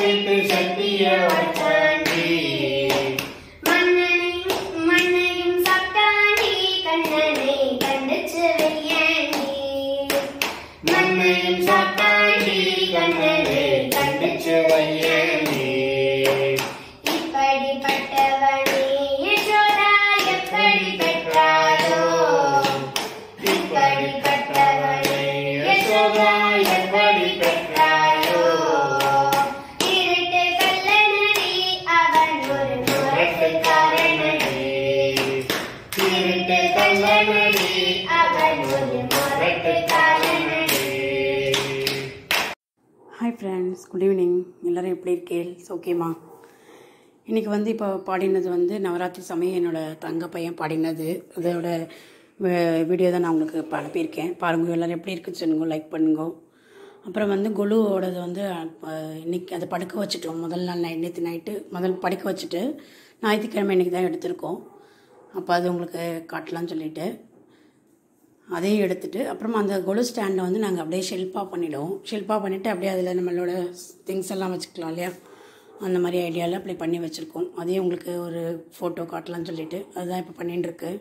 வீட்டு சட்டிய வச்சாண்டி மன்னனையும் மண்ணையும் சாப்பிட்டாண்டி கண்ணனை கண்டுச்சு வையாண்டி மண்ணையும் சாத்தாண்டி கண்ணனை கண்டிச்சு வையேண்டி இப்படிப்பட்டவனே யசோதா எப்படி பெற்றாளோ இப்படிப்பட்டவனே யசோதா எப்படி பெற்றாளோ இருட்டு கள்ளனடி அவன் ஒரு முரட்டுக்காரனடி திருட்டு கள்ளனடி அவன் ஒரு முரட்டுக்காரனடி ஹாய் ஃப்ரெண்ட்ஸ் குட் ஈவினிங் எல்லோரும் எப்படி இருக்கேள் ஓகேம்மா இன்றைக்கி வந்து இப்போ பாடினது வந்து நவராத்திரி சமயம் என்னோட தங்க பையன் பாடினது அதோட வே- வீடியோ தான் நான் உங்களுக்கு இப்போ அனுப்பியிருக்கேன் பாருங்க எல்லோரும் எப்படி இருக்குன்னு சொல்லுங்க லைக் பண்ணுங்க அப்புறம் வந்து குழுவோடது வந்து அஹ், இன்னைக்கு அதை படுக்க வச்சுட்டோம் முதல் நாள் நைட் நேற்று நைட்டு முதல் படுக்க வச்சுட்டு ஞாயிற்றுக்கிழமை இன்றைக்கி தான் எடுத்திருக்கோம் அப்போ அது உங்களுக்கு காட்டலாம்னு சொல்லிட்டு அதையும் எடுத்துட்டு அப்புறமா அந்த கொலு ஸ்டாண்டை வந்து நாங்கள் அப்படியே ஷெல்ஃபாக பண்ணிவிடுவோம் ஷெல்ஃபாக பண்ணிவிட்டு அப்படியே அதில் நம்மளோட திங்ஸ் எல்லாம் வச்சுக்கலாம் இல்லையா அந்த மாதிரி ஐடியாவில் அப்படி பண்ணி வச்சுருக்கோம் அதையும் உங்களுக்கு ஒரு ஃபோட்டோ காட்டலாம்னு சொல்லிட்டு அதுதான் இப்போ பண்ணிட்டு இருக்கு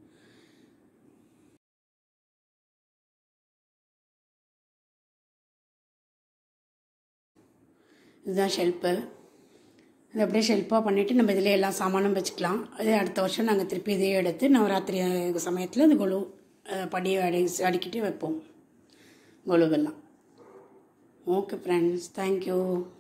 இதுதான் ஷெல்ஃபு இது அப்படியே ஷெல்ஃபாக பண்ணிவிட்டு நம்ம இதிலே எல்லா சாமானும் வச்சுக்கலாம் அதே அடுத்த வருஷம் நாங்கள் திருப்பி இதையே எடுத்து நவராத்திரி சமயத்தில் இந்த கொலு அஹ், படியை அடி அடிக்கிட்டு வைப்போம் கொலுவெல்லாம் ஓகே ஃப்ரெண்ட்ஸ் தேங்க்யூ